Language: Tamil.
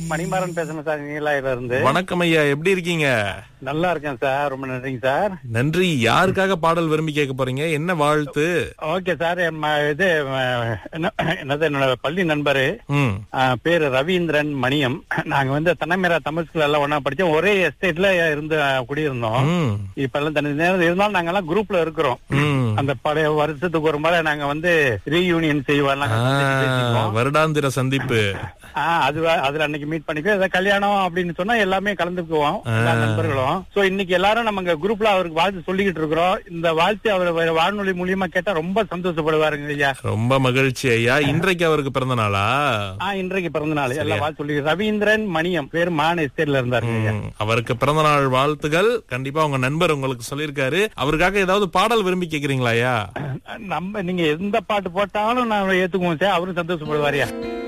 மணிமாறன் பேசுறேன் சார் நீலாயில இருந்து வணக்கம் ஐயா எப்படி இருக்கீங்க நல்லா இருக்கேன் சார் ரொம்ப நன்றிங்க சார் நன்றி யாருக்காக பாடல் விரும்பி கேட்க போறீங்க என்ன வாழ்த்து ஓகே சார் என் ம- இது ம, என்ன- என்னது என்னோட பள்ளி நண்பரு ம் ஆ, பேரு ரவீந்திரன் மணியம் நாங்க வந்து தன்னமேரா தமிழ் ஸ்கூல்ல எல்லாம் ஒண்ணா படிச்சோம் ஒரே எஸ்டேட்ல இருந்து ஆ, குடியிருந்தோம் ம் இப்ப எல்லாம் தனி நேரம் இருந்தாலும் நாங்க எல்லாம் குரூப்ல இருக்கிறோம் ம் அந்த பழைய வருஷத்துக்கு ஒரு முறை நாங்க வந்து ரீயூனியன் செய்வோம் நாங்க ஆ, சந்திச்சு பேசிக்குவோம். வருடாந்திர சந்திப்பு ஆ, அது வ- அதுல அன்னைக்கு மீட் பண்ணிப்போம் ஏதாவது கல்யாணம் அப்படின்னு சொன்னா எல்லாமே கலந்துக்குவோம் எல்லா நண்பர்களும் சோ இன்னைக்கு எல்லாரும் நம்ம குரூப்ல அவருக்கு வாழ்த்து சொல்லிக்கிட்டு இருக்கிறோம் இந்த வாழ்த்து அவர் வ- வானொலி மூலியமா கேட்டா ரொம்ப சந்தோஷப்படுவாருங்க ஐயா ரொம்ப மகிழ்ச்சி ஐயா இன்றைக்கு அவருக்கு பிறந்த நாளா ஆ இன்றைக்கு பிறந்த நாள் எல்லாம் வாழ்த்து சொல்லி ரவீந்திரன் மணியம் பேர் மான எஸ்டேட்ல இருந்தாருங்க ஐயா ம், அவருக்கு பிறந்த நாள் வாழ்த்துகள் கண்டிப்பா உங்க நண்பர் உங்களுக்கு சொல்லியிருக்காரு அவருக்காக ஏதாவது பாடல் விரும்பி கேக்குறீங்களா ஐயா நம்ம நீங்க எந்த பாட்டு போட்டாலும் நான் ஏத்துக்குவோம் சார் அவரும் சந்தோஷப்படுவாரியா